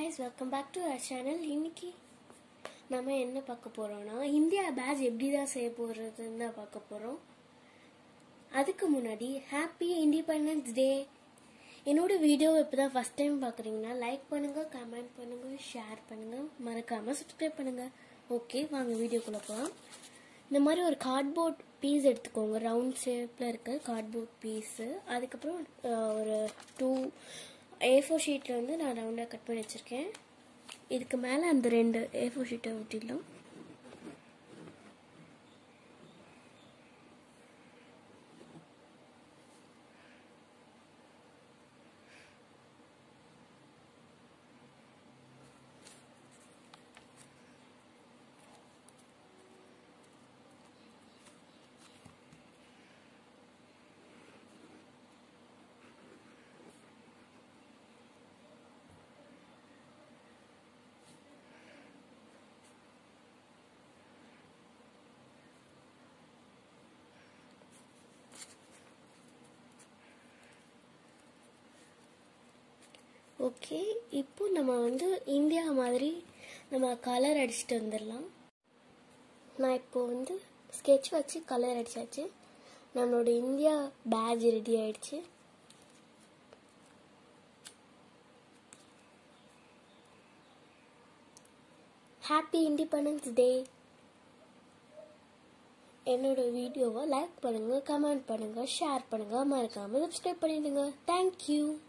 guys welcome back to our channel இன்னைக்கு நம்ம என்ன பார்க்க போறோம்னா இந்தியா பேட்ச் எப்படி தான் செய்ய போறதுன்னு தான் பார்க்க போறோம் அதுக்கு முன்னாடி ஹாப்பி இண்டிபெண்டன்ஸ் டே என்னோட வீடியோ இப்போ தான் ஃபஸ்ட் டைம் பார்க்குறீங்கன்னா லைக் பண்ணுங்க கமெண்ட் பண்ணுங்க ஷேர் பண்ணுங்க மறக்காம சப்ஸ்கிரைப் பண்ணுங்க ஓகே வாங்க வீடியோக்குள்ள போகலாம் இந்த மாதிரி ஒரு கார்ட்போர்ட் பீஸ் எடுத்துக்கோங்க ரவுண்ட் ஷேப்பில் இருக்க கார்ட்போர்ட் பீஸு அதுக்கப்புறம் அஹ், ஒரு டூ ஏ ஃபோர் ஷீட்டில் வந்து நான் ரவுண்டாக கட் பண்ணி வச்சுருக்கேன் இதுக்கு மேலே அந்த ரெண்டு ஏ ஃபோர் ஷீட்டை ஒட்டிடலாம் ஓகே இப்போ நம்ம வந்து இந்தியா மாதிரி நம்ம கலர் அடிச்சுட்டு வந்துடலாம் நான் இப்போ வந்து ஸ்கெட்ச் வச்சு கலர் அடிச்சாச்சு நம்மளோட இந்தியா பேட்ஜ் ரெடி ஆயிடுச்சு ஹாப்பி இண்டிபெண்டன்ஸ் டே என்னோட வீடியோவை லைக் பண்ணுங்க கமெண்ட் பண்ணுங்க ஷேர் பண்ணுங்க மறக்காம சப்ஸ்கிரைப் பண்ணிடுங்க தேங்க்யூ